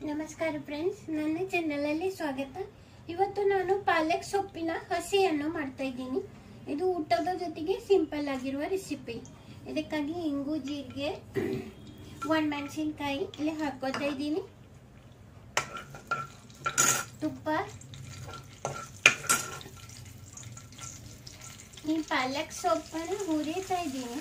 ನಮಸ್ಕಾರ ಫ್ರೆಂಡ್ಸ್ ನನ್ನ ಚಾನಲಲ್ಲಿ ಸ್ವಾಗತ ಇವತ್ತು ನಾನು ಪಾಲಕ್ ಸೊಪ್ಪಿನ ಹಸಿಯನ್ನು ಮಾಡ್ತಾ ಇದ್ದೀನಿ ಇದು ಊಟದ ಜೊತೆಗೆ ಸಿಂಪಲ್ ಆಗಿರುವ ರೆಸಿಪಿ ಇದಕ್ಕಾಗಿ ಇಂಗು ಜೀರಿಗೆ ಒಣಮೆಣಸಿನ್ಕಾಯಿ ಇಲ್ಲಿ ಹಾಕೋತಾ ಇದ್ದೀನಿ ತುಪ್ಪ ಈ ಪಾಲಕ್ ಸೊಪ್ಪನ್ನು ಹುರಿತಾ ಇದ್ದೀನಿ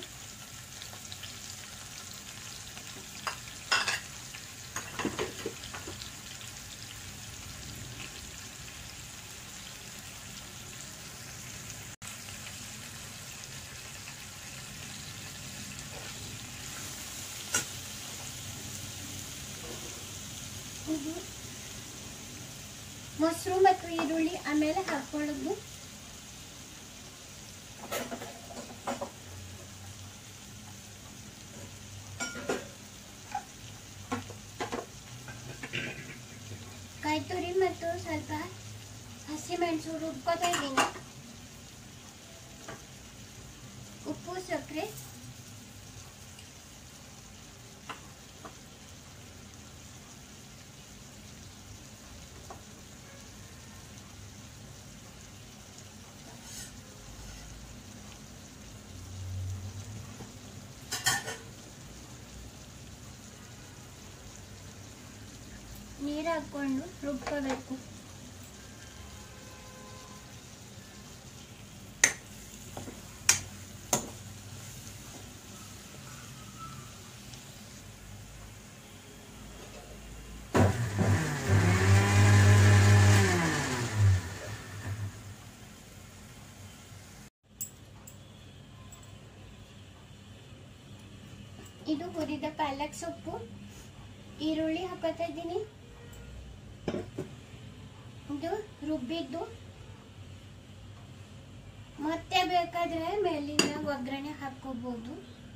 ಇದು ಮೊಸರು ಮತ್ತು ಈರುಳ್ಳಿ ಆಮೇಲೆ ಹಾಕೊಳ್ಳೋದು ಕಾಯಿ ತುರಿ ಮತ್ತು ಸ್ವಲ್ಪ ಹಸಿಮೆಣಸು ರುಬ್ಕೋತಾ ಇದ್ದೀನಿ ಉಪ್ಪು ಸಕ್ಕರೆ ನೀರು ಹಾಕೊಂಡು ರುಬ್ಕೋಬೇಕು ಇದು ಹುರಿದ ಪಾಲಕ್ ಸೊಪ್ಪು ಈರುಳ್ಳಿ ಹಾಕೋತಾ ಇದ್ದೀನಿ ಇದು ರುಬ್ಬಿದ್ದು ಮತ್ತೆ ಬೇಕಾದ್ರೆ ಮೇಲಿನ ಒಗ್ಗರಣೆ ಹಾಕೋಬಹುದು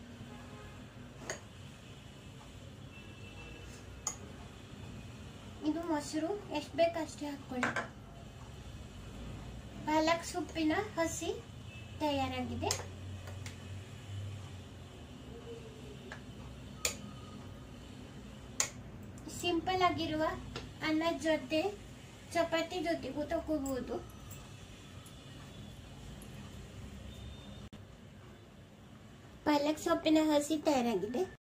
ಇದು ಮೊಸರು ಎಷ್ಟು ಬೇಕಷ್ಟೇ ಹಾಕೊಳ್ಳಿ ಪಾಲಕ್ ಸೊಪ್ಪಿನ ಹಸಿ ತಯಾರಾಗಿದೆ ಸಿಂಪಲ್ ಆಗಿರುವ ಅನ್ನದ ಜೊತೆ ಚಪಾತಿ ಜೊತೆಗೂ ತಗೋಬಹುದು ಪಾಲಕ್ ಸೊಪ್ಪಿನ ಹಸಿ ತಯಾರಾಗಿದೆ